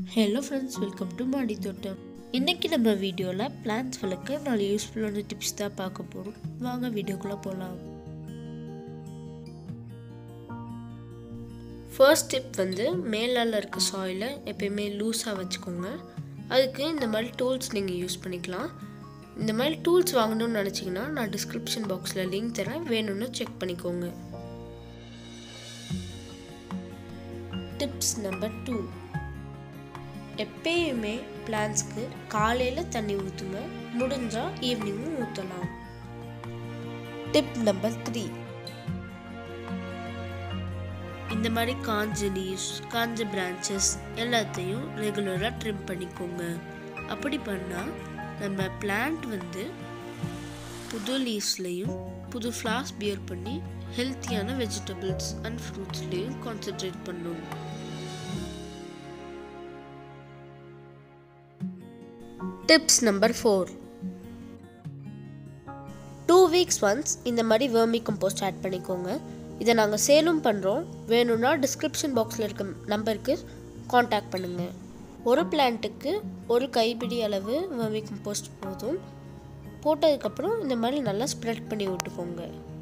hello friends welcome to மாடி தோட்டம் இன்றைக்கி நம்ம வீடியோவில் பிளான்ஸ் வளர்க்க நாலு யூஸ்ஃபுல்லான டிப்ஸ் தான் பார்க்க போகிறோம் வாங்க வீடியோக்குள்ளே போகலாம் ஃபர்ஸ்ட் டிப் வந்து மேலால் இருக்க சாயிலை எப்பயுமே லூஸாக வச்சுக்கோங்க அதுக்கு இந்த மாதிரி டூல்ஸ் நீங்கள் யூஸ் பண்ணிக்கலாம் இந்த மாதிரி டூல்ஸ் வாங்கணும்னு நினச்சிங்கன்னா நான் டிஸ்கிரிப்ஷன் பாக்ஸில் லிங்க் தரேன் வேணும்னு செக் பண்ணிக்கோங்க டிப்ஸ் நம்பர் டூ எப்பயுமே பிளான்ஸ்க்கு காலையில் தண்ணி ஊற்றுங்க முடிஞ்சால் ஈவினிங்கும் ஊற்றலாம் டிப் நம்பர் த்ரீ இந்த மாதிரி காஞ்ச லீவ்ஸ் காஞ்ச பிரான்ச்சஸ் எல்லாத்தையும் ரெகுலராக ட்ரிம் பண்ணிக்கோங்க அப்படி பண்ணால் நம்ம பிளான்ட் வந்து புது லீவ்ஸ்லையும் புது ஃப்ளார்ஸ் பியர் பண்ணி ஹெல்த்தியான வெஜிடபிள்ஸ் அண்ட் ஃப்ரூட்ஸ்லேயும் கான்சென்ட்ரேட் பண்ணும் tips number four two weeks once இந்த மாதிரி வேர்மி கம்போஸ்ட் ஆட் பண்ணிக்கோங்க இதை நாங்கள் சேலும் பண்ணுறோம் வேணும்னா டிஸ்கிரிப்ஷன் பாக்ஸில் இருக்க நம்பருக்கு காண்டாக்ட் பண்ணுங்கள் ஒரு பிளான்ட்டுக்கு ஒரு கைப்பிடி அளவு வேர்மி கம்போஸ்ட் போதும் போட்டதுக்கப்புறம் இந்த மாதிரி நல்லா ஸ்ப்ரெட் பண்ணி விட்டுக்கோங்க